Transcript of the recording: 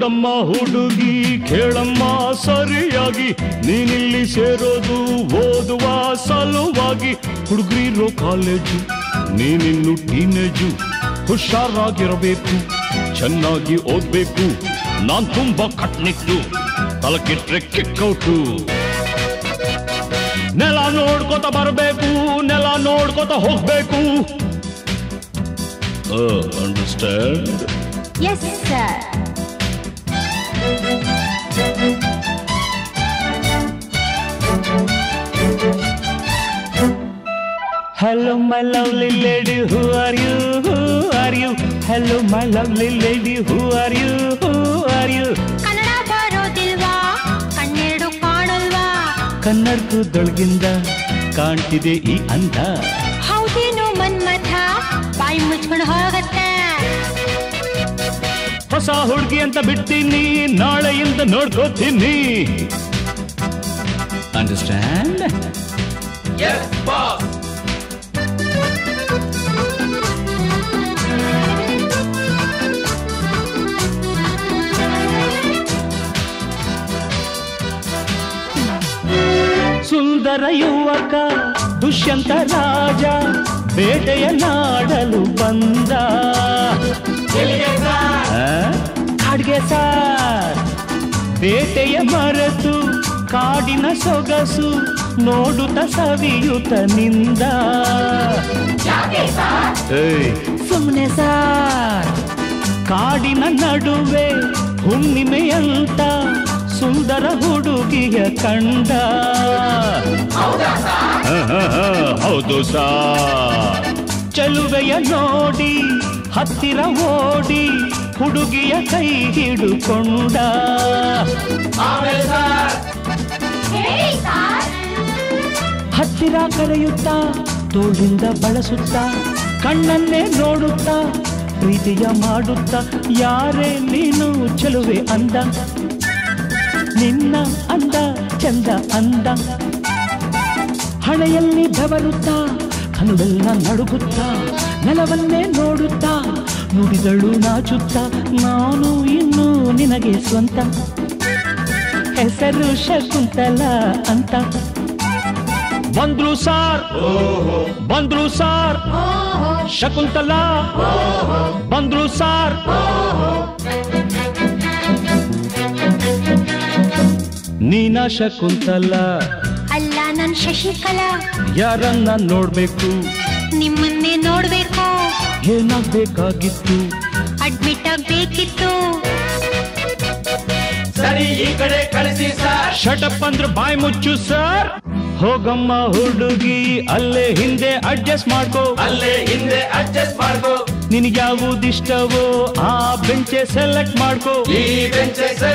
ಹೋಗಮ್ಮ ಹುಡುಗಿ ಕೇಳಮ್ಮ ಸರಿಯಾಗಿ ನೀನಿಲ್ಲಿ ಸೇರೋದು ಓದುವ ಸಲುವಾಗಿ ಹುಡುಗರಿರೋ ಕಾಲೇಜು ನೀನಿನ್ನು ಟೀನೇಜು ಹುಷಾರಾಗಿರಬೇಕು ಚೆನ್ನಾಗಿ ಓದ್ಬೇಕು ನಾನ್ ತುಂಬಾ ಕಟ್ನಿಟ್ಟು ತಲಕಿಟ್ರೆ ಕಿಕ್ಕೌಟು ನೆಲ ನೋಡ್ಕೋತ ಬರಬೇಕು ನೆಲ ನೋಡ್ಕೋತ ಹೋಗ್ಬೇಕು understand yes sir Hello, my lovely lady, who are you? Who are you? Hello, my lovely lady, who are you? Who are you? Kannada ಬರೋದಿಲ್ವಾ ಕಣ್ಣೆರಡು ಕಾಣಲ್ವಾ ಕನ್ನಡಕದೊಳಗಿಂದ ಕಾಣ್ತಿದೆ ಈ ಅಂದ ಹೌದೇನು ಮನ್ಮಥ ಬಾಯಿ ಮುಚ್ಕೊಂಡು ಹೋಗತ್ತೆ ಹೊಸ ಹುಡುಗಿ ಅಂತ ಬಿಡ್ತೀನಿ ನಾಳೆಯಿಂದ ನೋಡ್ಕೋತೀನಿ ಅಂಡರ್ಸ್ಟ್ಯಾಂಡ್ ಸುಂದರ ಯುವಕ ದುಷ್ಯಂತ ರಾಜ ಬೇಟೆಯ ನಾಡಲು ಬಂದ ಆ? ಕಾಡ್ಗೆ ಸಾರ್ ಬೇಟೆಯ ಮರೆತು ಕಾಡಿನ ಸೊಗಸು ನೋಡುತ್ತ ಸವಿಯುತ ನಿಂದ ಏಯ್, ಸುಮ್ನೆ ಸಾರ್ ಕಾಡಿನ ನಡುವೆ ಹುಣ್ಣಿಮೆಯಂತ ಸುಂದರ ಹುಡುಗಿಯ ಕಂಡ ಹ, ಹ, ಹ, ಹೌದು ಸಾರ್ ಚಲುವೆಯ ನೋಡಿ ಹತ್ತಿರ ಓಡಿ ಹುಡುಗಿಯ ಕೈ ಹಿಡುಕೊಂಡ ಹತ್ತಿರ ಕರೆಯುತ್ತಾ ತೋಳಿಂದ ಬಳಸುತ್ತಾ ಕಣ್ಣನ್ನೇ ನೋಡುತ್ತಾ ಪ್ರೀತಿಯ ಮಾಡುತ್ತಾ ಯಾರೇ ನೀನು ಚೆಲುವೆ ಅಂದ ನಿನ್ನ ಅಂದ ಚಂದ ಅಂದ ಹಣೆಯಲ್ಲಿ ಬೆವರುತ್ತಾ ಕನುವೆಲ್ಲ ನಡುಗುತ್ತಾ ನೆಲವನ್ನೇ ನೋಡುತ್ತಾ ನುಡಿಗಳು ನಾಚುತ್ತಾ ನಾನು ಇನ್ನು ನಿನಗೆ ಸ್ವಂತ ಹೆಸರು ಶಕುಂತಲ ಅಂತ ಬಂದ್ರು ಸಾರ್ ಬಂದ್ರು ಸಾರ್ ಶಕುಂತಲ ಬಂದ್ರು ಸಾರ್ ನೀನ ಶಕುಂತಲ ಅಲ್ಲ ನನ್ ಶಶಿಕಲಾ ಯಾರನ್ನ ನೋಡ್ಬೇಕು ನಿಮ್ಮನ್ನೇ ನೋಡ್ಬೇಕು ಏನಾಗ್ಬೇಕಾಗಿತ್ತು ಅಡ್ಮಿಟ್ ಆಗ್ಬೇಕಿತ್ತು ಸರಿ ಈ ಕಡೆ ಕಳಿಸಿ ಸರ್ ಶಟಪ್ ಅಂದ್ರೆ ಬಾಯ್ ಮುಚ್ಚು ಸರ್ ಹೋಗಮ್ಮ ಹುಡುಗಿ ಅಲ್ಲೇ ಹಿಂದೆ ಅಡ್ಜಸ್ಟ್ ಮಾಡ್ಕೋ ಅಲ್ಲೇ ಹಿಂದೆ ಅಡ್ಜಸ್ಟ್ ಮಾಡ್ಕೋ ನಿನಗೆ ಯಾವುದಿಷ್ಟವೋ ಆ ಬೆಂಚೆ ಸೆಲೆಕ್ಟ್ ಮಾಡ್ಕೋ ಈ ಬೆಂಚ್